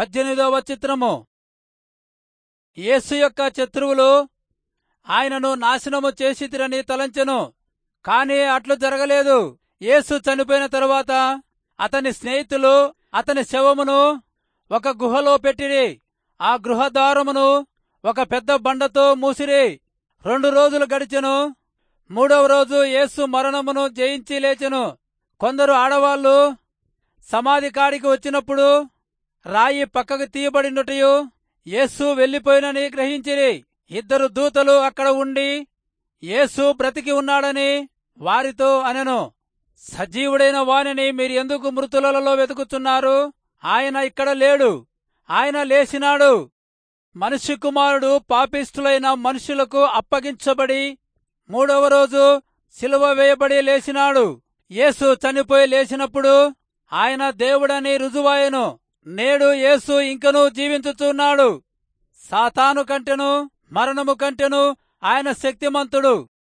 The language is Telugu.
పద్దెనిమిదవ చిత్రము యేసు యొక్క శత్రువులు ఆయనను నాశనము చేసితిరని తలంచెను కాని అట్లు జరగలేదు యేసు చనిపోయిన తరువాత అతని స్నేహితులు అతని శవమును ఒక గుహలో పెట్టిరి ఆ గృహద్వారమును ఒక పెద్ద బండతో మూసిరి రెండు రోజులు గడిచెను మూడవ రోజు యేసు మరణమును జయించి లేచెను కొందరు ఆడవాళ్లు సమాధి కాడికి వచ్చినప్పుడు రాయి పక్కకు తీయబడినటయు యేసు వెళ్లిపోయినని గ్రహించిరి ఇద్దరు దూతలు అక్కడ ఉండి యేసు బ్రతికి ఉన్నాడని వారితో అనెను సజీవుడైన వానిని మీరు ఎందుకు మృతులలో వెతుకుతున్నారు ఆయన ఇక్కడ లేడు ఆయన లేచినాడు మనిషి కుమారుడు పాపిష్ఠులైన మనుషులకు అప్పగించబడి మూడవ రోజు సిలువ వేయబడి లేచినాడు యేసు చనిపోయి లేచినప్పుడు ఆయన దేవుడని రుజువాయను నేడు యేసు ఇంకనూ జీవించుచున్నాడు సాతాను కంటెను మరణము కంటెను ఆయన శక్తిమంతుడు